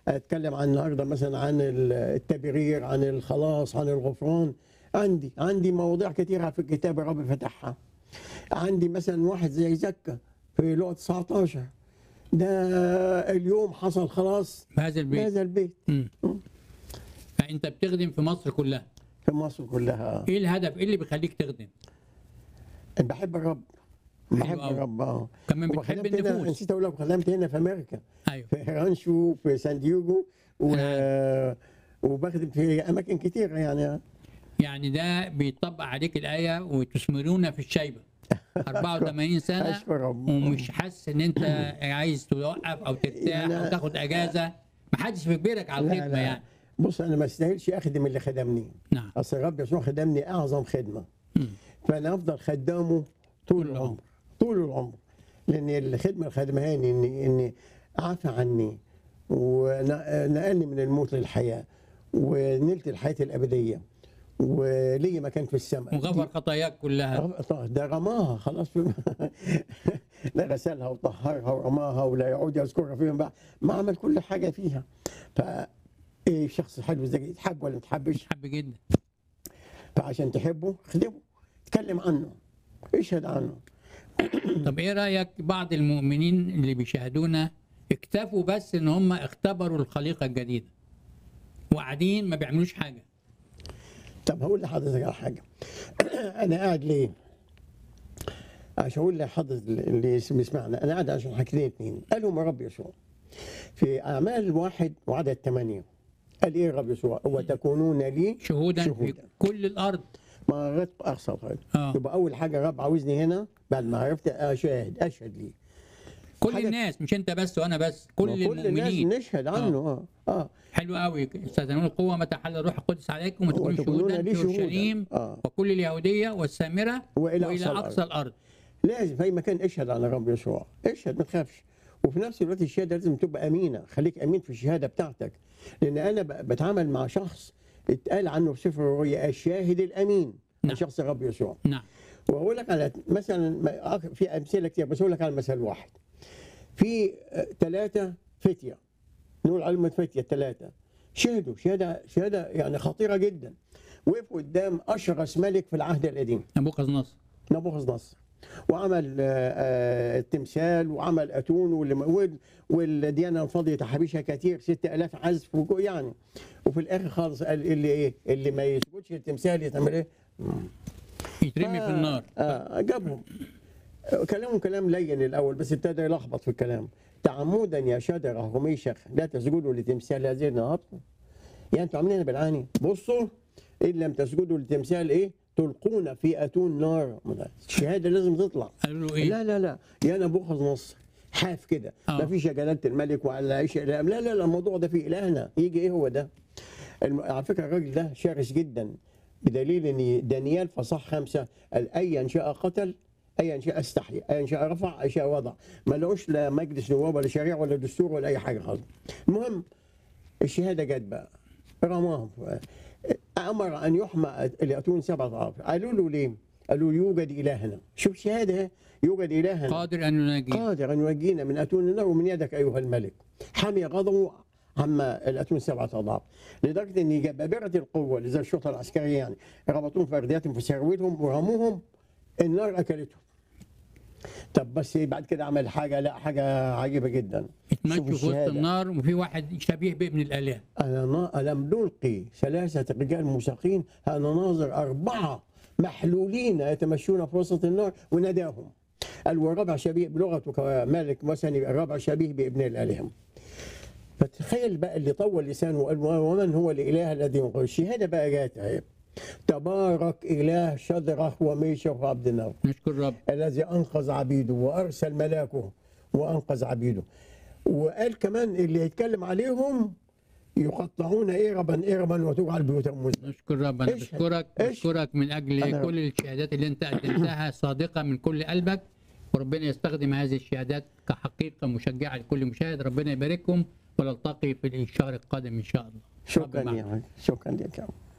اتكلم عن النهارده مثلا عن التبرير عن الخلاص عن الغفران عندي عندي مواضيع كثيره في الكتاب الرب فتحها عندي مثلا واحد زي زكا في لغه 19 ده اليوم حصل خلاص بهذا البيت بهذا البيت مم. فانت بتخدم في مصر كلها في مصر كلها ايه الهدف ايه اللي بيخليك تخدم بحب الرب بحب أوي. الرب اه كمان بتحب وخدمت هنا النفوس نسيت اقول لك خدمت هنا في امريكا ايوه في رانشو في سان دييغو و... وبخدم في اماكن كتيره يعني يعني ده بيطبق عليك الايه وتثمرون في الشيبه 84 سنه اشكر رب ومش حاسس ان انت عايز توقف او ترتاح او يعني- تاخد اجازه محدش بيجبرك على لا الخدمه لا يعني بص انا ما استاهلش اخدم اللي خدمني نعم اصل الرب يسوع خدمني اعظم خدمه مم. فانا افضل خدامه طول العمر طول العمر لان الخدمه اللي خدمهاني اني اني عفى عني ونقلني من الموت للحياه ونلت الحياه الابديه ولي مكان في السماء وغفر خطاياك كلها دي- ده رماها خلاص لا غسلها وطهرها ورماها ولا يعود يذكرها فيما بعد ما عمل كل حاجه فيها ف ايه شخص حلو زي يتحب ولا ما تحبش حب جدا فعشان تحبه خدمه اتكلم عنه اشهد عنه طب ايه رايك بعض المؤمنين اللي بيشاهدونا اكتفوا بس ان هم اختبروا الخليقه الجديده وقاعدين ما بيعملوش حاجه طب هقول لحضرتك على حاجه انا قاعد ليه؟ عشان اقول لحضرتك اللي بيسمعنا انا قاعد عشان حاجتين اتنين قالهم الرب يسوع في اعمال واحد وعدد ثمانيه قال ايه الرب يسوع؟ وتكونون لي شهودا في شهودا. كل الارض مرات اقصى الغد آه. يبقى اول حاجه الرب عاوزني هنا بعد ما عرفت اشهد اشهد ليه كل حاجة- الناس مش انت بس وانا بس كل وكل الناس المؤمنين نشهد عنه اه اه حلو قوي استاذنون القوه متى حل الروح القدس عليكم وتكونوا وتكونون شهودا لي في شهودا. اورشليم آه. وكل اليهوديه والسامره وإلى والى أقصى اقصى الارض لازم في اي مكان اشهد عن الرب يسوع اشهد ما تخافش وفي نفس الوقت الشهاده لازم تبقى امينه خليك امين في الشهاده بتاعتك لان انا ب- بتعامل مع شخص اتقال عنه في سفر الرؤيا الشاهد الامين نعم. شخص الرب يسوع نعم واقول لك على مثلا ما- في امثله كتير بس اقول لك على مثال واحد في ثلاثه فتيه نقول علمة فتيه ثلاثه شهدوا شهاده شهاده يعني خطيره جدا وقفوا قدام اشرس ملك في العهد القديم نبوخذ نصر نبوخذ نصر وعمل آه، آه، التمثال وعمل اتون واللي وال- والديانه الفاضيه تحابيشها كتير 6000 عزف وكو- يعني وفي الاخر خالص قال اللي ايه اللي ما يسجدش التمثال يتعمل ايه؟ يترمي في النار آه جابهم كلامهم كلام لين الاول بس ابتدى يلخبط في الكلام تعمدا يا شجره وميشخ لا تسجدوا لتمثال هذه النهار يعني انتوا عاملين بالعاني بصوا ان لم تسجدوا لتمثال ايه تلقون في اتون نار الشهاده لازم تطلع قالوا له ايه لا لا لا يا نبوخذ نصر حاف كده آه. ما فيش يا جلاله الملك ولا ايش لا لا لا الموضوع ده في الهنا يجي ايه هو ده الم... على فكره الراجل ده شرس جدا بدليل ان دانيال فصح خمسه قال ايا شاء قتل ايا شاء استحي ايا شاء رفع ايا شاء وضع ما لقوش لا مجلس نواب ولا شريعه ولا دستور ولا اي حاجه خالص المهم الشهاده جت بقى رماهم امر ان يحمى الياتون سبعه اضعاف قالوا له ليه؟ قالوا يوجد الهنا شوف شهاده يوجد الهنا قادر ان ينجي قادر ان ينجينا من اتون النار ومن يدك ايها الملك حمي غضبه عما الاتون سبعه اضعاف لدرجه ان جبابره القوه اللي زي الشرطه العسكريه يعني ربطوهم في اردياتهم في سروتهم ورموهم النار اكلتهم طب بس بعد كده عمل حاجه لا حاجه عجيبه جدا اتمشوا في وسط الشهادة. النار وفي واحد شبيه بابن الاله أنا نا- ألم نلقي ثلاثة رجال موسيقين أنا ناظر أربعة محلولين يتمشون في وسط النار وناداهم قال والرابع شبيه بلغته كمالك مثلا الرابع شبيه بابن الآلهة فتخيل بقى اللي طول لسانه وقال ومن هو الإله الذي ينقذ الشهادة بقى جات أهي تبارك إله شدرخ وميشخ وعبد النار نشكر رب الذي انقذ عبيده وارسل ملاكه وانقذ عبيده وقال كمان اللي يتكلم عليهم يقطعون إربا إربا وتجعل بيوتهم مزنا نشكر رب انا إيش- بشكرك إيش؟ بشكرك من اجل أنا- كل الشهادات اللي انت قدمتها صادقه من كل قلبك وربنا يستخدم هذه الشهادات كحقيقه مشجعه لكل مشاهد ربنا يبارككم ونلتقي في الشهر القادم ان شاء الله رب شكرا معك. يا شكرا لك يا